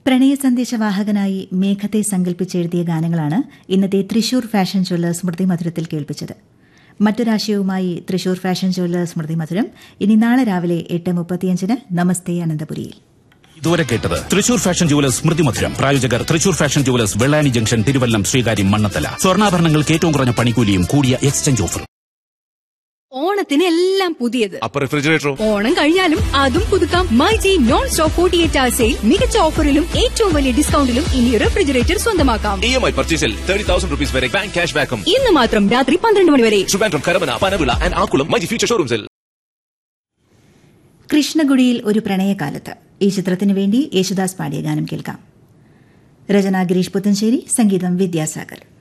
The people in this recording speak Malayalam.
പ്രണയ സന്ദേശവാഹകനായി മേഘത്തെ സങ്കല്പിച്ചെഴുതിയ ഗാനങ്ങളാണ് ഇന്നത്തെ തൃശൂർ ഫാഷൻ ജ്വല്ലേഴ്സ് സ്മൃതി മധുരത്തിൽ കേൾപ്പിച്ചത് മറ്റൊരാശയവുമായി തൃശൂർ ഫാഷൻ ജ്വല്ലേഴ്സ് സ്മൃതി മധുരം ഇനി നാളെ രാവിലെ എട്ട് മുപ്പത്തിയഞ്ചിന് നമസ്തേ അനന്തപുരിയിൽ ഇതുവരെ കേട്ടത് തൃശൂർ ഫാഷൻ ജുവലേഴ്സ് സ്മൃതി മധുരം പ്രായോജകർ Thrissur fashion jewellers Vellani junction Thiruvallam Sreekaryam Mannanthala സ്വർണ്ണാഭരണങ്ങൾക്ക് ഏറ്റവും കുറഞ്ഞ പണിക്കൂലിയും കൂടിയ എക്സ്ചേഞ്ച് ഓഫറും ഓണത്തിന് എല്ലാം പുതിയത് അപ്പൊ റെഫ്രിജറേറ്ററോ ഓണം കഴിഞ്ഞാലും അതും പുതുക്കാം myG non stop forty eight ആഴ്ചയിൽ മികച്ച ഓഫറിലും ഏറ്റവും വലിയ ഡിസ്കൗണ്ടിലും ഇനി റെഫ്രിജറേറ്റർ സ്വന്തമാക്കാം ഇ എം ഐ പർച്ചേസിൽ തേർട്ടി തൗസൻഡ് റുപ്പീസ് വരെ ബാങ്ക് ക്യാഷ് ബാക്കും ഇന്ന് മാത്രം രാത്രി പന്ത്രണ്ട് മണി വരെ ട്രിവാൻഡ്രം കരമന പനവിള ആൻഡ് ആക്കുളം മൈജി ഫ്യൂച്ചർ ഷോറൂംസിൽ കൃഷ്ണഗുഡിയിൽ ഒരു പ്രണയകാലത്ത് ഈ ചിത്രത്തിനു വേണ്ടി യേശുദാസ് പാടിയ ഗാനം കേൾക്കാം രചന ഗിരീഷ് പുത്തഞ്ചേരി സംഗീതം വിദ്യാസാഗർ